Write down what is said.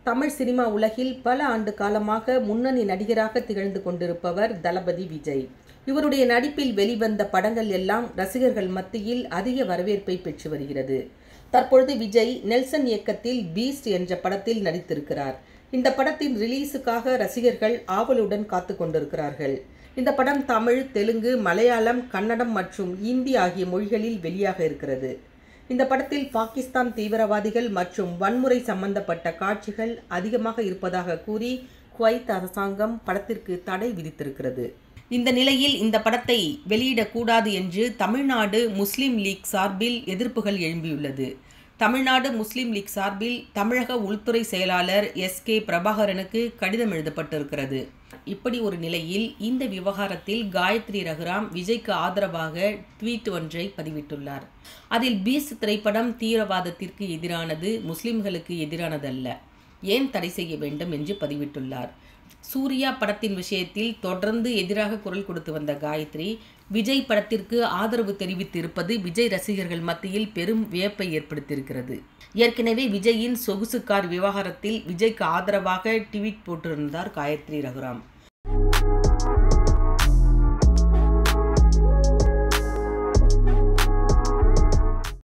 Tamil cinema உலகில் பல ஆண்டு காலமாக முன்னணி நடிகராக திகழ்ந்து கொண்டிருப்பவர் தளபதி விஜய் இவருடைய நடிப்பில் வெளிவந்த படங்கள் எல்லாம் ரசிகர்கள் மத்தியில் அதிக வரவேற்பை பெற்று வருகிறது தற்பொழுது விஜய் நெல்சன் இயக்கத்தில் பீஸ்ட் என்ற படத்தில் நடித்திருக்கிறார் இந்த படத்தின் ரிலீஸுக்காக ரசிகர்கள் ஆவலுடன் காத்து கொண்டிருக்கிறார்கள் இந்த படம் தமிழ் தெலுங்கு மலையாளம் கன்னடம் மற்றும் இந்தி ஆகிய மொழிகளில் வெளியாக இருக்கிறது இந்த படத்தில் பாகிஸ்தான் தீவிரவாதிகள் மற்றும் வன்முறை சம்பந்தப்பட்ட காட்சிகள் அதிகமாக இருப்பதாக கூறி குவைத் அரசாங்கம் படத்திற்கு தடை விதித்திருக்கிறது இந்த நிலையில் இந்த படத்தை வெளியிடக்கூடாது என்று தமிழ்நாடு முஸ்லிம் லீக் சார்பில் எதிர்ப்புகள் எழும்பியுள்ளது தமிழ்நாடு முஸ்லிம் லீக் சார்பில் தமிழக உள்துறை செயலாளர் எஸ் கே பிரபாகரனுக்கு கடிதம் எழுதப்பட்டிருக்கிறது இப்படி ஒரு நிலையில் இந்த விவகாரத்தில் காயத்ரி ரகுராம் விஜய்க்கு ஆதரவாக ட்வீட் ஒன்றை பதிவிட்டுள்ளார் அதில் பீஸ் திரைப்படம் தீவிரவாதத்திற்கு எதிரானது முஸ்லிம்களுக்கு எதிரானதல்ல ஏன் தடை செய்ய வேண்டும் என்று பதிவிட்டுள்ளார் சூர்யா படத்தின் விஷயத்தில் தொடர்ந்து எதிராக குரல் கொடுத்து வந்த காயத்ரி விஜய் படத்திற்கு ஆதரவு தெரிவித்து இருப்பது விஜய் ரசிகர்கள் மத்தியில் பெரும் வியப்பை ஏற்படுத்தியிருக்கிறது ஏற்கனவே விஜயின் சொகுசு கார் விவகாரத்தில் விஜய்க்கு ஆதரவாக ட்வீட் போட்டிருந்தார் காயத்ரி ரகுராம்